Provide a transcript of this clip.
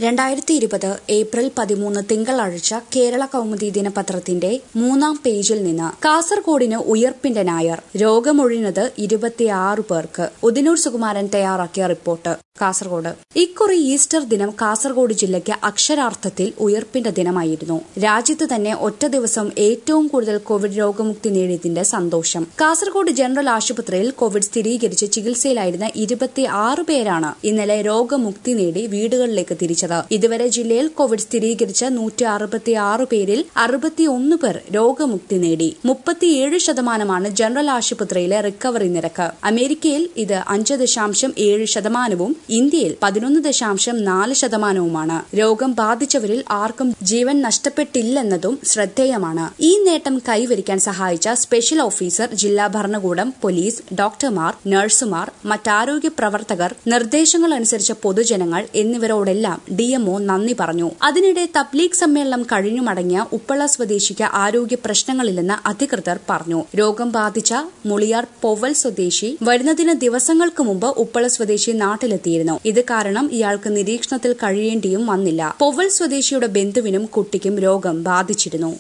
രണ്ടായിരത്തി ഇരുപത് ഏപ്രിൽ പതിമൂന്ന് തിങ്കളാഴ്ച കേരള കൗമുദി ദിനപത്രത്തിന്റെ മൂന്നാം പേജിൽ നിന്ന് കാസർഗോഡിന് ഉയർപ്പിന്റെ നായർ രോഗമൊഴിഞ്ഞത് ഇരുപത്തിയാറ് പേർക്ക് ഉദിനൂർ സുകുമാരൻ തയ്യാറാക്കിയ റിപ്പോർട്ട് കാസർഗോഡ് ഇക്കുറി ഈസ്റ്റർ ദിനം കാസർഗോഡ് ജില്ലയ്ക്ക് അക്ഷരാർത്ഥത്തിൽ ഉയർപ്പിന്റെ ദിനമായിരുന്നു രാജ്യത്ത് തന്നെ ഒറ്റ ദിവസം ഏറ്റവും കൂടുതൽ കോവിഡ് രോഗമുക്തി നേടിയതിന്റെ സന്തോഷം കാസർഗോഡ് ജനറൽ ആശുപത്രിയിൽ കോവിഡ് സ്ഥിരീകരിച്ച് ചികിത്സയിലായിരുന്ന ഇരുപത്തിയാറ് പേരാണ് ഇന്നലെ രോഗമുക്തി നേടി വീടുകളിലേക്ക് തിരിച്ചത് ഇതുവരെ ജില്ലയിൽ കോവിഡ് സ്ഥിരീകരിച്ച നൂറ്റി അറുപത്തിയാറ് പേരിൽ അറുപത്തിയൊന്ന് പേർ രോഗമുക്തി നേടി മുപ്പത്തിയേഴ് ശതമാനമാണ് ജനറൽ ആശുപത്രിയിലെ റിക്കവറി നിരക്ക് അമേരിക്കയിൽ ഇത് അഞ്ച് ദശാംശം ഏഴ് ശതമാനവും ഇന്ത്യയിൽ പതിനൊന്ന് ദശാംശം നാല് ശതമാനവുമാണ് രോഗം ബാധിച്ചവരിൽ ആർക്കും ജീവൻ നഷ്ടപ്പെട്ടില്ലെന്നതും ശ്രദ്ധേയമാണ് ഈ നേട്ടം കൈവരിക്കാൻ സഹായിച്ച സ്പെഷ്യൽ ഓഫീസർ ജില്ലാ ഭരണകൂടം പോലീസ് ഡോക്ടർമാർ നഴ്സുമാർ മറ്റാരോഗ്യ പ്രവർത്തകർ നിർദ്ദേശങ്ങൾ അനുസരിച്ച പൊതുജനങ്ങൾ എന്നിവരോടെല്ലാം ഡിഎംഒ നന്ദി പറഞ്ഞു അതിനിടെ തബ്ലീഗ് സമ്മേളനം കഴിഞ്ഞു മടങ്ങിയ ഉപ്പള സ്വദേശിക്ക് ആരോഗ്യ പ്രശ്നങ്ങളില്ലെന്ന് അധികൃതർ പറഞ്ഞു രോഗം ബാധിച്ച മുളിയാർ പൊവൽ സ്വദേശി വരുന്നതിന് ദിവസങ്ങൾക്ക് മുമ്പ് ഉപ്പള സ്വദേശി നാട്ടിലെത്തിയിരുന്നു ഇത് കാരണം ഇയാൾക്ക് നിരീക്ഷണത്തിൽ കഴിയേണ്ടിയും വന്നില്ല പൊവൽ സ്വദേശിയുടെ ബന്ധുവിനും കുട്ടിക്കും രോഗം ബാധിച്ചിരുന്നു